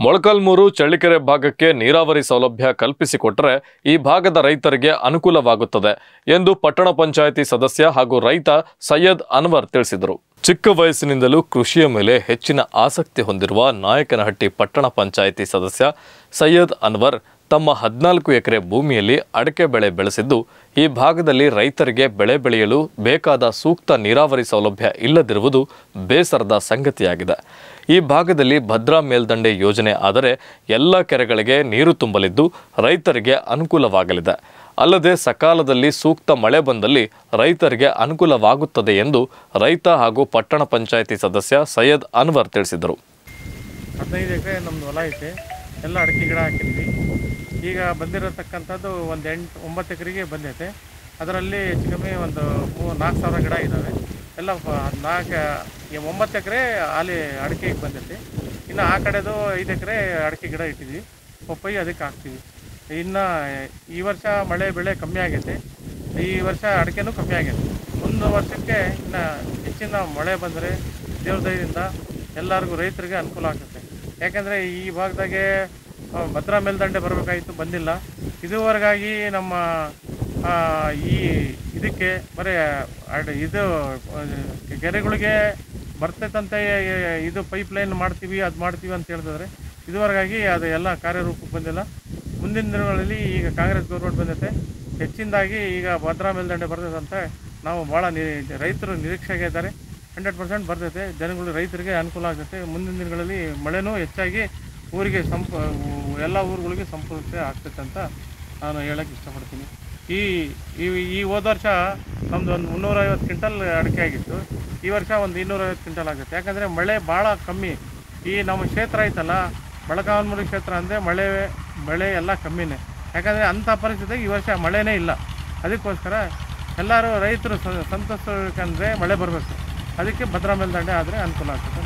ಮೊಳಕಾಲ್ಮೂರು ಚಳ್ಳಿಕೆರೆ ಭಾಗಕ್ಕೆ ನೀರಾವರಿ ಸೌಲಭ್ಯ ಕಲ್ಪಿಸಿಕೊಟ್ಟರೆ ಈ ಭಾಗದ ರೈತರಿಗೆ ಅನುಕೂಲವಾಗುತ್ತದೆ ಎಂದು ಪಟ್ಟಣ ಪಂಚಾಯಿತಿ ಸದಸ್ಯ ಹಾಗೂ ರೈತ ಸೈಯದ್ ಅನ್ವರ್ ತಿಳಿಸಿದರು ಚಿಕ್ಕ ವಯಸ್ಸಿನಿಂದಲೂ ಕೃಷಿಯ ಮೇಲೆ ಹೆಚ್ಚಿನ ಆಸಕ್ತಿ ಹೊಂದಿರುವ ನಾಯಕನಹಟ್ಟಿ ಪಟ್ಟಣ ಪಂಚಾಯಿತಿ ಸದಸ್ಯ ಸೈಯದ್ ಅನ್ವರ್ ತಮ್ಮ ಹದಿನಾಲ್ಕು ಎಕರೆ ಭೂಮಿಯಲ್ಲಿ ಅಡಕೆ ಬೆಳೆ ಬೆಳೆಸಿದ್ದು ಈ ಭಾಗದಲ್ಲಿ ರೈತರಿಗೆ ಬೆಳೆ ಬೆಳೆಯಲು ಬೇಕಾದ ಸೂಕ್ತ ನೀರಾವರಿ ಸೌಲಭ್ಯ ಇಲ್ಲದಿರುವುದು ಬೇಸರದ ಸಂಗತಿಯಾಗಿದೆ ಈ ಭಾಗದಲ್ಲಿ ಭದ್ರಾ ಮೇಲ್ದಂಡೆ ಯೋಜನೆ ಆದರೆ ಎಲ್ಲ ಕೆರೆಗಳಿಗೆ ನೀರು ತುಂಬಲಿದ್ದು ರೈತರಿಗೆ ಅನುಕೂಲವಾಗಲಿದೆ ಅಲ್ಲದೆ ಸಕಾಲದಲ್ಲಿ ಸೂಕ್ತ ಮಳೆ ಬಂದಲ್ಲಿ ರೈತರಿಗೆ ಅನುಕೂಲವಾಗುತ್ತದೆ ಎಂದು ರೈತ ಹಾಗೂ ಪಟ್ಟಣ ಪಂಚಾಯಿತಿ ಸದಸ್ಯ ಸೈಯದ್ ಅನ್ವರ್ ತಿಳಿಸಿದರು ಹದಿನೈದು ಎಕರೆ ನಮ್ಮದು ಹೊಲ ಐತೆ ಎಲ್ಲ ಅಡಿಕೆ ಗಿಡ ಹಾಕಿದ್ವಿ ಈಗ ಬಂದಿರತಕ್ಕಂಥದ್ದು ಒಂದು ಎಂಟು ಒಂಬತ್ತು ಎಕರೆಗೆ ಬಂದೈತೆ ಅದರಲ್ಲಿ ಹೆಚ್ಚು ಕಮ್ಮಿ ಒಂದು ಮೂ ನಾಲ್ಕು ಸಾವಿರ ಗಿಡ ಇದ್ದಾವೆ ಎಲ್ಲ ನಾಲ್ಕು ಒಂಬತ್ತು ಎಕರೆ ಆಲಿ ಅಡಿಕೆಗೆ ಬಂದೈತೆ ಇನ್ನು ಆ ಕಡೆದು ಐದು ಎಕರೆ ಅಡಿಕೆ ಗಿಡ ಇಟ್ಟಿದ್ವಿ ಪಪ್ಪಾಯಿ ಅದಕ್ಕೆ ಹಾಕ್ತೀವಿ ಇನ್ನು ಈ ವರ್ಷ ಮಳೆ ಬೆಳೆ ಕಮ್ಮಿ ಆಗೈತೆ ಈ ವರ್ಷ ಅಡಿಕೆನೂ ಕಮ್ಮಿ ಆಗೈತೆ ಒಂದು ವರ್ಷಕ್ಕೆ ಇನ್ನು ಹೆಚ್ಚಿನ ಮಳೆ ಬಂದರೆ ದೇವ್ರ ದಯದಿಂದ ಎಲ್ಲರಿಗೂ ರೈತರಿಗೆ ಅನುಕೂಲ ಆಗುತ್ತೆ ಯಾಕಂದರೆ ಈ ಭಾಗದಾಗೆ ಆ, ಭದ್ರಾ ಮೇಲ್ದಂಡೆ ಬರಬೇಕಾಗಿತ್ತು ಬಂದಿಲ್ಲ ಇದುವರೆಗಾಗಿ ನಮ್ಮ ಆ, ಈ ಇದಕ್ಕೆ ಬರೀ ಅಡ್- ಇದು ಆ, ಕೆರೆಗಳಿಗೆ ಬರ್ತೈತಂತೆ ಇದು ಪೈಪ್ ಲೈನ್ ಮಾಡ್ತೀವಿ ಅದು ಮಾಡ್ತೀವಿ ಅಂತ ಹೇಳ್ತಿದ್ರೆ ಇದುವರೆಗಾಗಿ ಅದು ಎಲ್ಲ ಕಾರ್ಯರೂಪಕ್ಕೆ ಬಂದಿಲ್ಲ ಮುಂದಿನ ದಿನಗಳಲ್ಲಿ ಈಗ ಕಾಂಗ್ರೆಸ್ ಗೌರ್ಮೆಂಟ್ ಬಂದೈತೆ ಹೆಚ್ಚಿನದಾಗಿ ಈಗ ಭದ್ರಾ ಮೇಲ್ದಂಡೆ ಬರ್ತದಂತ ನಾವು ಭಾಳ ನಿ ರೈತರು ನಿರೀಕ್ಷೆಗೆ ಇದ್ದಾರೆ ಹಂಡ್ರೆಡ್ ಪರ್ಸೆಂಟ್ ಬರ್ತೈತೆ ಜನಗಳು ರೈತರಿಗೆ ಅನುಕೂಲ ಆಗ್ತೈತೆ ಮುಂದಿನ ದಿನಗಳಲ್ಲಿ ಮಳೆನೂ ಹೆಚ್ಚಾಗಿ ಊರಿಗೆ ಸಂಪ ಎಲ್ಲ ಊರುಗಳಿಗೆ ಸಂಪೂರ್ಣತೆ ಆಗ್ತೈತೆ ಅಂತ ನಾನು ಹೇಳಕ್ಕೆ ಇಷ್ಟಪಡ್ತೀನಿ ಈ ಈ ಈ ಹೋದ ವರ್ಷ ನಮ್ಮದು ಒಂದು ಮುನ್ನೂರೈವತ್ತು ಕ್ವಿಂಟಲ್ ಅಡಿಕೆ ಆಗಿತ್ತು ಈ ವರ್ಷ ಒಂದು ಇನ್ನೂರೈವತ್ತು ಕ್ವಿಂಟಲ್ ಆಗುತ್ತೆ ಯಾಕಂದರೆ ಮಳೆ ಭಾಳ ಕಮ್ಮಿ ಈ ನಮ್ಮ ಕ್ಷೇತ್ರ ಐತಲ್ಲ ಮೊಳಕಾಲ್ಮೂರು ಕ್ಷೇತ್ರ ಅಂದರೆ ಮಳೆ ಬೆಳೆ ಎಲ್ಲ ಕಮ್ಮಿನೇ ಯಾಕಂದರೆ ಅಂಥ ಪರಿಸ್ಥಿತಿಗೆ ಈ ವರ್ಷ ಮಳೆನೇ ಇಲ್ಲ ಅದಕ್ಕೋಸ್ಕರ ಎಲ್ಲರೂ ರೈತರು ಸಂತೋಷಕ್ಕಂದರೆ ಮಳೆ ಬರಬೇಕು ಅದಕ್ಕೆ ಭದ್ರಾ ಮೇಲ್ದಂಡೆ ಆದರೆ ಅನುಕೂಲ ಆಗ್ತದೆ